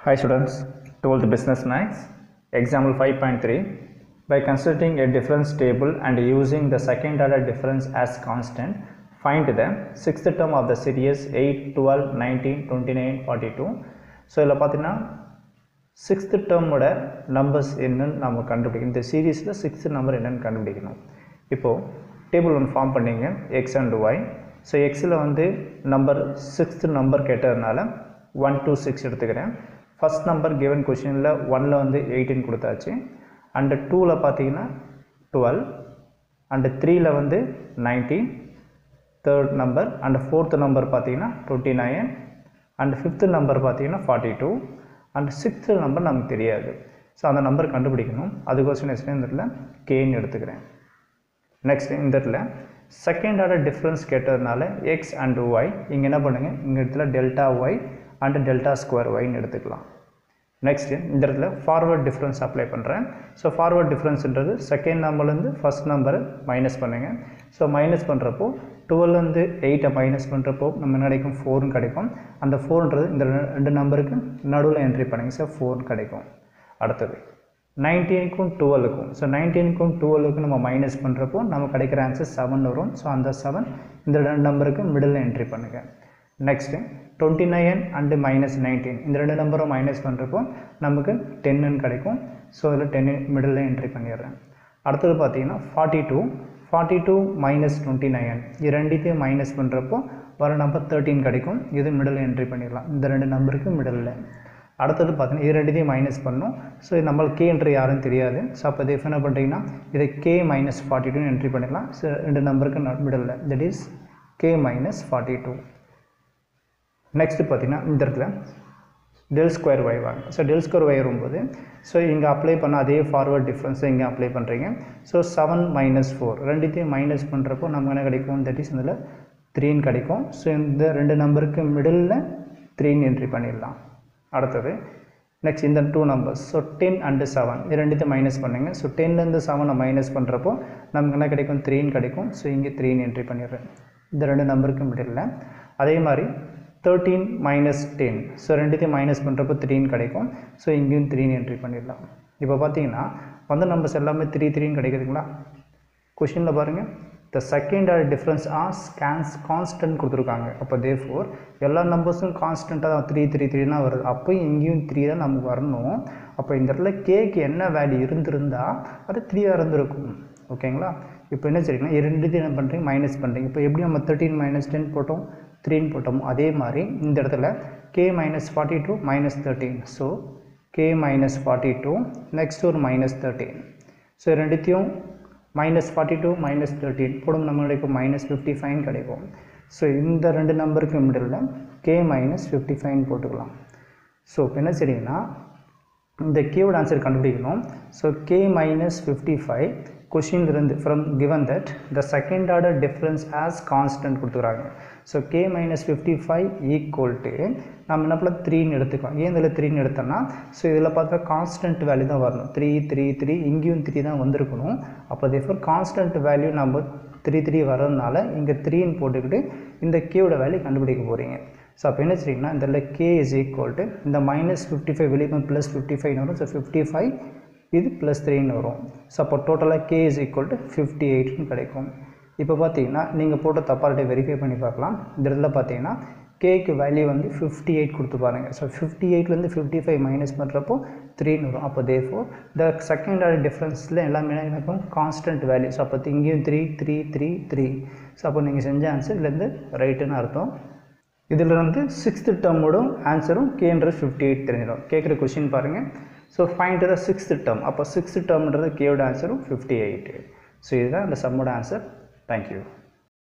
Hi students, 12th Business Maths, example 5.3. By considering a difference table and using the second order difference as constant, find the sixth term of the series 8, 12, 19, 29, 42. So இதில் பார்த்தீங்கன்னா sixth டேர்மோட numbers என்னன்னு நம்ம கண்டுபிடிக்கணும் இந்த சீரீஸில் sixth number என்னன்னு கண்டுபிடிக்கணும் இப்போது டேபிள் ஒன்று ஃபார்ம் பண்ணீங்க எக்ஸ் அண்ட் ஒய் ஸோ எக்ஸில் வந்து நம்பர் சிக்ஸ்த்து நம்பர் கேட்டதுனால ஒன் டூ சிக்ஸ் எடுத்துக்கிறேன் ஃபஸ்ட் நம்பர் கிவன் கொஷினில் ஒனில் வந்து எயிட்டின் கொடுத்தாச்சு அண்டு டூவில் பார்த்தீங்கன்னா டுவெல் அண்டு த்ரீயில் வந்து nineteen third number and fourth number பார்த்தீங்கன்னா twenty nine and fifth number பார்த்தீங்கன்னா forty two and sixth number நமக்கு தெரியாது ஸோ அந்த நம்பர் கண்டுபிடிக்கணும் அதுக்கோசம் நெக்ஸ்ட் இந்த இடத்துல கேன்னு எடுத்துக்கிறேன் நெக்ஸ்ட் இந்த இடத்துல செகண்ட் ஆர்டர் டிஃப்ரென்ஸ் கேட்டதுனால எக்ஸ் அண்ட் ஒய் இங்கே என்ன பண்ணுங்கள் இங்கே இடத்துல delta Y and delta square ஒய்னு எடுத்துக்கலாம் நெக்ஸ்ட் இந்த இடத்துல ஃபார்வர்ட் டிஃப்ரென்ஸ் அப்ளை பண்ணுறேன் ஸோ ஃபார்வர்ட் டிஃப்ரென்ஸ்ன்றது செகண்ட் நம்பர்லேருந்து ஃபஸ்ட் நம்பரை மைனஸ் பண்ணுங்கள் ஸோ மைனஸ் பண்ணுறப்போ டுவெல்லேருந்து எயிட்டை மைனஸ் பண்ணுறப்போ நம்ம என்ன கிடைக்கும் ஃபோர்னு கிடைக்கும் அந்த ஃபோர்ன்றது இந்த ரெண்டு நம்பருக்கு நடுவில் என்ட்ரி பண்ணுங்க சார் ஃபோர்னு கிடைக்கும் அடுத்தது நைன்டீனுக்கும் டுவெலுக்கும் ஸோ நைன்டீனுக்கும் டுவெலுக்கும் நம்ம மைனஸ் பண்ணுறப்போ நம்ம கிடைக்கிற ஆன்சர் செவன் வரும் ஸோ அந்த செவன் இந்த ரெண்டு நம்பருக்கு மிடில் என்ட்ரி பண்ணுங்கள் next twenty nine and minus nineteen இந்த ரெண்டு நம்பரும் மைனஸ் பண்ணுறப்போ நமக்கு டென்னு கிடைக்கும் ஸோ இதில் டென்னு மிடில் என்ட்ரி பண்ணிடுறேன் அடுத்தது பார்த்தீங்கன்னா forty two forty two minus twenty nine இது ரெண்டுத்தையும் மைனஸ் பண்ணுறப்போ வர நம்பர் தேர்ட்டின் கிடைக்கும் இது மிடில் என்ட்ரி பண்ணிடலாம் இந்த ரெண்டு நம்பருக்கு மிடில் அடுத்தது பார்த்தீங்கன்னா இது ரெண்டுத்தையும் மைனஸ் பண்ணும் ஸோ இது நம்மளுக்கு கே என்ட்ரி யாரும் தெரியாது ஸோ அப்போ இது என்ன பண்ணுறீங்கன்னா இதை கே மைனஸ் ஃபார்ட்டி டூன்னு என்ட்ரி பண்ணிடலாம் ஸோ ரெண்டு நம்பருக்கு middle that is K minus forty two next பார்த்தீங்கன்னா இந்த இடத்துல டெல் ஸ்கொயர் ஒய் வாங்க ஸோ டெல் ஸ்கொயர் ஒய் வரும்போது ஸோ இங்கே அப்ளை பண்ண அதே ஃபார்வர்ட் டிஃப்ரென்ஸை இங்கே அப்ளை பண்ணுறீங்க ஸோ செவன் மைனஸ் ஃபோர் ரெண்டுத்தையும் மைனஸ் பண்ணுறப்போ நமக்கு என்ன கிடைக்கும் தட் இஸ் இதில் த்ரீன்னு கிடைக்கும் ஸோ இந்த ரெண்டு நம்பருக்கு மிடில் த்ரீன்னு என்ட்ரி பண்ணிடலாம் அடுத்தது நெக்ஸ்ட் இந்த two numbers so ten and seven இது ரெண்டுத்தையும் மைனஸ் பண்ணுங்க ஸோ டென்லேருந்து செவனை மைனஸ் பண்ணுறப்போ நமக்கு என்ன கிடைக்கும் த்ரீன்னு கிடைக்கும் ஸோ இங்கே த்ரீன்னு என்ட்ரி பண்ணிடுறேன் இந்த ரெண்டு நம்பருக்கு மிடில் அதே மாதிரி தேர்ட்டீன் மைனஸ் டென் ஸோ ரெண்டுத்தையும் மைனஸ் பண்ணுறப்போ த்ரீன்னு கிடைக்கும் ஸோ இங்கேயும் த்ரீன்னு என்ட்ரி பண்ணிடலாம் இப்போ பார்த்தீங்கன்னா வந்த நம்பர்ஸ் எல்லாமே த்ரீ த்ரீன்னு கிடைக்குதுங்களா கொஷினில் பாருங்கள் the second are difference are scans constant கொடுத்துருக்காங்க அப்போ தே ஃபோர் எல்லா நம்பர்ஸும் கான்ஸ்டண்ட்டாக தான் த்ரீ த்ரீ த்ரீனா வருது அப்போ இங்கேயும் த்ரீ தான் நமக்கு வரணும் அப்போ இந்த இடத்துல கேக்கு என்ன வேல்யூ இருந்திருந்தால் அது த்ரீயாக இருந்திருக்கும் ஓகேங்களா இப்போ என்ன சரிங்கன்னா ரெண்டுத்தையும் என்ன பண்ணுறீங்க மைனஸ் பண்ணுறீங்க இப்போ எப்படி நம்ம தேர்ட்டின் மைனஸ் டென் போட்டோம் த்ரீன்னு போட்டோம் அதே மாதிரி இந்த இடத்துல K minus forty two minus thirteen so K minus forty two next ஒரு மைனஸ் தேர்ட்டீன் ஸோ ரெண்டுத்தையும் minus forty two minus thirteen போடும் நம்ம கிடைக்கும் மைனஸ் ஃபிஃப்டி ஃபைன் கிடைக்கும் ஸோ இந்த ரெண்டு நம்பருக்கு middle K minus fifty five போட்டுக்கலாம் ஸோ இப்போ என்ன சரிங்கன்னா இந்த கேவோட ஆன்சர் கண்டுபிடிக்கணும் so K minus fifty five கொஷின்லேருந்து from given that the second order difference as constant கொடுத்துக்கிறாங்க so K minus fifty five equal to நம்ம என்ன பண்ண த்ரீன்னு எடுத்துக்கலாம் ஏன் இதில் த்ரீன்னு எடுத்தோம்னா ஸோ இதில் பார்த்தா கான்ஸ்டன்ட் வேல்யூ தான் வரணும் த்ரீ த்ரீ த்ரீ இங்கேயும் த்ரீ தான் வந்திருக்கணும் அப்போ தேஃபோர் கான்ஸ்டன்ட் வேல்யூ நம்ம த்ரீ த்ரீ வரதுனால இங்கே த்ரீன்னு போட்டுக்கிட்டு இந்த கேவோட வேல்யூ கண்டுபிடிக்க போகிறீங்க ஸோ அப்போ என்ன செய்யுங்கன்னா இந்த கே இஸ் ஈக்குவல் டு இந்த மைனஸ் ஃபிஃப்டி ஃபைவ் வெளியே ப்ளஸ் ஃபிஃப்டி ஃபைவ்னு வரும் ஸோ ஃபிஃப்டி ஃபைவ் இது ப்ளஸ் த்ரீன்னு வரும் ஸோ அப்போ டோட்டலாக K is equal to fifty எயிட்னு கிடைக்கும் இப்போ பார்த்தீங்கன்னா நீங்கள் போட்ட தப்பார்ட்டை வெரிஃபை பண்ணி பார்க்கலாம் இந்த இடத்துல பார்த்தீங்கன்னா கேக்கு வேல்யூ வந்து ஃபிஃப்டி எயிட் கொடுத்து பாருங்கள் ஸோ ஃபிஃப்டி எயிட்லேருந்து ஃபிஃப்டி ஃபைவ் மைனஸ் பண்ணுறப்போ த்ரீன்னு வரும் அப்போ therefore the second order டிஃப்ரென்ஸில் எல்லாமே எனக்கும் கான்ஸ்டன்ட் வேல்யூ ஸோ அப்போ இங்கேயும் three three three three so அப்போ நீங்கள் செஞ்ச ஆன்சர் இதுலேருந்து ரைட்டுன்னு அர்த்தம் இதில் வந்து சிக்ஸ்த்து டேர்மோடும் ஆன்சரும் கேன்றது ஃபிஃப்டி எயிட் தெரிஞ்சிடும் கேட்குற கொஷின் பாருங்கள் so find the sixth term அப்போ சிக்ஸ்த்து டேர்ம்ன்றது கேவோட ஆன்சரும் ஃபிஃப்டி எயிட் ஸோ இதுதான் இந்த சம்மோட ஆன்சர் தேங்க்யூ